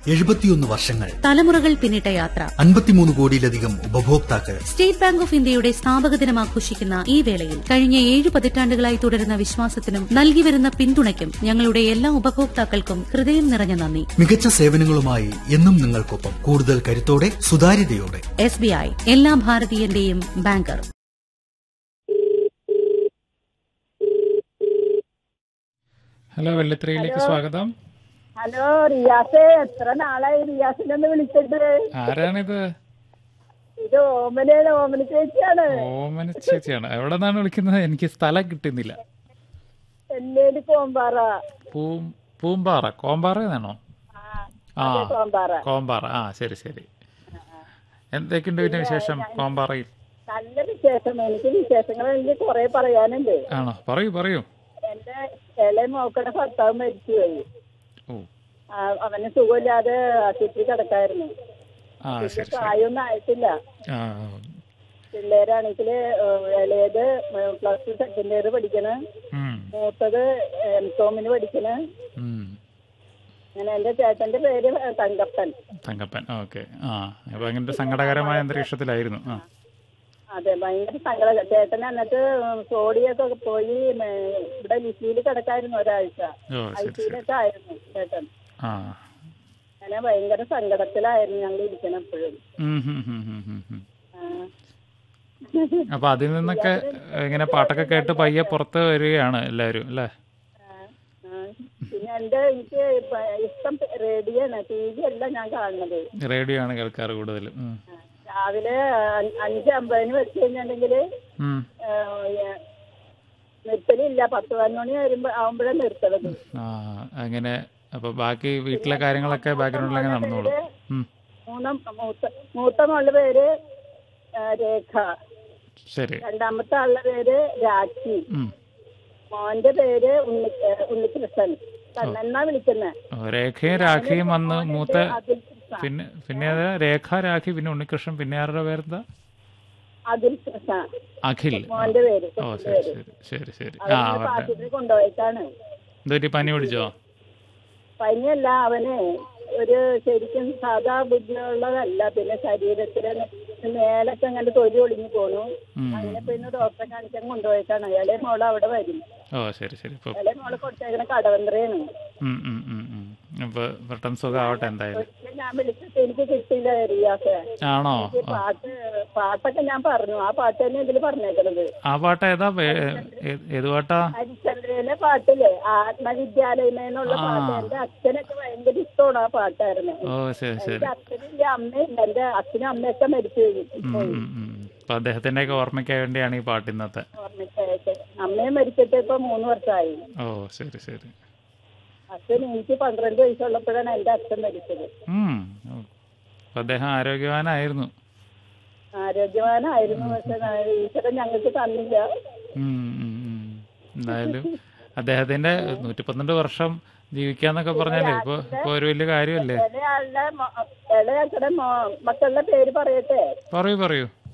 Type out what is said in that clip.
എഴുപത്തിയൊന്ന് വർഷങ്ങൾ തലമുറകൾ പിന്നിട്ട യാത്ര അൻപത്തിമൂന്ന് കോടിയിലധികം ഉപഭോക്താക്കൾ സ്റ്റേറ്റ് ബാങ്ക് ഓഫ് ഇന്ത്യയുടെ സ്ഥാപക ദിനം ആഘോഷിക്കുന്ന ഈ വേളയിൽ കഴിഞ്ഞ ഏഴ് പതിറ്റാണ്ടുകളായി തുടരുന്ന വിശ്വാസത്തിനും നൽകിവരുന്ന പിന്തുണയ്ക്കും ഞങ്ങളുടെ എല്ലാ ഉപഭോക്താക്കൾക്കും ഹൃദയം നിറഞ്ഞ നന്ദി മികച്ച സേവനങ്ങളുമായി എന്നും നിങ്ങൾക്കൊപ്പം കൂടുതൽ കരുത്തോടെ സുതാര്യതയോടെ എസ് ബി ഐ എല്ലാ ഭാരതീയന്റെയും ബാങ്കർ ഹലോ വെള്ളിത്തിരയിലേക്ക് സ്വാഗതം ഹലോ റിയാസേ എത്ര നാളായി റിയാസിനെ ഒന്ന് വിളിച്ചിട്ട് ആരാണിത് ഇത് ഓമനയുടെ ഓമന ചേച്ചിയാണ് ഓമന ചേച്ചിയാണ് എവിടെ നിന്നാണ് വിളിക്കുന്നത് എനിക്ക് സ്ഥലം കിട്ടുന്നില്ല എല്ലേല് കോമ്പാറ പൂ പൂമ്പാറ കോമ്പാറ എന്നാണോ ആ അതെ, കോമ്പാറ കോമ്പാറ ആ ശരി ശരി എന്തൊക്കെയുണ്ട് പിന്നെ വിശേഷം കോമ്പാറയിൽ നല്ല വിശേഷം എനിക്ക് വിശേഷങ്ങൾ എനിക്ക് കുറെ പറയാനുണ്ട് ആണോ പറയൂ പറയൂ എന്റെ ഇളയ മോക്കടെ ഭർത്താവ് മരിച്ചുപോയി ഓ ആ, അവന് സുഖമില്ലാതെ ആശുപത്രി കിടക്കായിരുന്നു ആ ശരി ശരി പ്രായമൊന്നും ആയിട്ടില്ല ആ പിള്ളേരാണെങ്കിൽ ഇളയത് പ്ലസ് ടു സെക്കൻഡ് ഇയർ പഠിക്കണ് ഉം, മൂത്തത് എം കോമിന് പഠിക്കണ് ഉം. അങ്ങനെ എന്റെ ചേട്ടന്റെ പേര് തങ്കപ്പൻ തങ്കപ്പൻ ഓക്കെ ആ അപ്പൊ അങ്ങനത്തെ സങ്കടകരമായ അന്തരീക്ഷത്തിലായിരുന്നു ആ അതെ ഭയങ്കര സങ്കട ചേട്ടൻ എന്നിട്ട് സോഡിയൊക്കെ പോയി മേ- ഇവിടെ ലിസിയിൽ കിടക്കായിരുന്നു ഒരാഴ്ച ഓ ഐ ശരി ശരി സിയിലൊക്കെ ആയിരുന്നു ചേട്ടൻ ആ അങ്ങനെ ഭയങ്കര സങ്കടത്തിലായിരുന്നു ഞങ്ങൾ ഇരിക്കണം എപ്പോഴും ഉം, ഉം, ഉം, ഉം, ഉം, ഉം. അപ്പൊ അതിൽ നിന്നൊക്കെ ഇങ്ങനെ പാട്ടൊക്കെ കേട്ട് പയ്യെ പുറത്ത് വരികയാണ് എല്ലാവരും അല്ലേ പിന്നെ എന്റെ എനിക്ക് ഇപ്പ- ഇഷ്ടം റേഡിയോ ആണ് ടി വി അല്ല ഞാൻ കാണുന്നത് റേഡിയോ ആണ് കേൾക്കാറ് കൂടുതലും ഉം. രാവിലെ അ- അഞ്ച് അമ്പതിന് വെച്ച് കഴിഞ്ഞിട്ടുണ്ടെങ്കിൽ ഉം. നിർത്തലില്ല പത്ത് പതിനൊന്ന് മണി വരുമ്പോ ആവുമ്പോഴാണ് നിർത്തണത് ആ അങ്ങനെ അപ്പൊ ബാക്കി വീട്ടിലെ കാര്യങ്ങളൊക്കെ ബാക്ക്ഗ്രൗണ്ടിലൊക്കെ നടന്നോളൂ ഉം. മൂന്ന മൂത്ത മൂത്ത മോളുടെ പേര് ആ, രേഖ ശരി രണ്ടാമത്തെ ആളുടെ പേര് രാഖി ഉം. മോന്റെ പേര് ഉണ്ണി ഏ, ഉണ്ണികൃഷ്ണൻ കണ്ണെന്നാ വിളിക്കുന്നത് ഓ, രേഖയും രാഖിയും വന്ന് മൂത്ത അതിൽ കൃഷ്ണ പിന്നെ പിന്നെ അത് രേഖ രാഖി പിന്നെ ഉണ്ണികൃഷ്ണൻ പിന്നെ ആരുടെ പേരെന്താ അതിൽ കൃഷ്ണ അഖിൽ മോന്റെ പേര് ഓ ശരി ശരി ശരി ശരി ആ അവനെ അവരുടെ ആശുപത്രി കൊണ്ടുപോയിട്ടാണ് എന്തൊരു പനി പിടിച്ചോ പനിയല്ല അവന് ഒരു ശരിക്കും സാധാ ബുദ്ധിയുള്ളതല്ല പിന്നെ ശരീരത്തില് മേലൊക്കെ അങ്ങനെ തൊലി ഒളിഞ്ഞു പോണു ഉം. അങ്ങനെ പിന്നെ ഡോക്ടറെ കാണിക്കാൻ കൊണ്ടുപോയിട്ടാണ് ഇളയ മോള് അവിടെ വരും ഓ ശരി ശരി ഇപ്പൊ ഇളയ മോള് കൊടുത്തേക്കണ കടവന്ത്രയാണ് ഉം, ഉം, ഉം, ഉം. അപ്പൊ പെട്ടെന്ന് സുഖമാവട്ടെ എന്തായാലും ഒരിക്കൽ ഞാൻ വിളിച്ചിട്ട് എനിക്ക് കിട്ടിയില്ല റിയാസ് ആണോ എനിക്ക് പാട്ട് പാട്ടൊക്കെ ഞാൻ പറഞ്ഞു ആ പാട്ട് തന്നെ ഇതില് പറഞ്ഞേക്കണത് ആ പാട്ട് ഏതാ പേ- ഏ- ഏത് പാട്ടാ ഹരിചന്ദ്രയിലെ പാട്ടില്ലേ ആത്മവിദ്യാലയമേ എന്നുള്ള പാട്ട് എന്റെ അച്ഛനൊക്കെ ഭയങ്കര ഇഷ്ടമാണ് ആ പാട്ടായിരുന്നു ഓ ശരി ശരി എന്റെ അച്ഛനില്ല അമ്മയില്ല എന്റെ അച്ഛനും അമ്മയൊക്കെ മരിച്ചു ഉം, ഉം, ഉം. അപ്പൊ അദ്ദേഹത്തിന്റെ ഒക്കെ ഓർമ്മയ്ക്ക് വേണ്ടിയാണ് ഈ പാട്ട് ഇന്നത്തെ ഓർമ്മയ്ക്കായിട്ട് അമ്മയെ മരിച്ചിട്ട് ഇപ്പൊ മൂന്ന് വർഷമായി ഓ ശരി ശരി അച്ഛൻ എനിക്ക് പന്ത്രണ്ട് വയസ്സുള്ളപ്പോഴാണ് എന്റെ അച്ഛൻ മരിച്ചത് ഉം. ഓ. അപ്പൊ അദ്ദേഹം ആരോഗ്യവാനായിരുന്നു ആരോഗ്യവാനായിരുന്നു പക്ഷെ ഈശ്വരൻ ഞങ്ങൾക്ക് തന്നില്ല ഉം, ഉം, ഉം. എന്തായാലും അദ്ദേഹത്തിന്റെ നൂറ്റി പന്ത്രണ്ട് വർഷം ജീവിക്കാന്നൊക്കെ പറഞ്ഞാലേ ഇപ്പൊ ഇപ്പൊ ഒരു വലിയ കാര്യമല്ലേ ഇളയാളുടെ മോ- ഇളയാളുടെ മോ- മക്കളുടെ പേര് പറയട്ടെ പറയൂ പറയൂ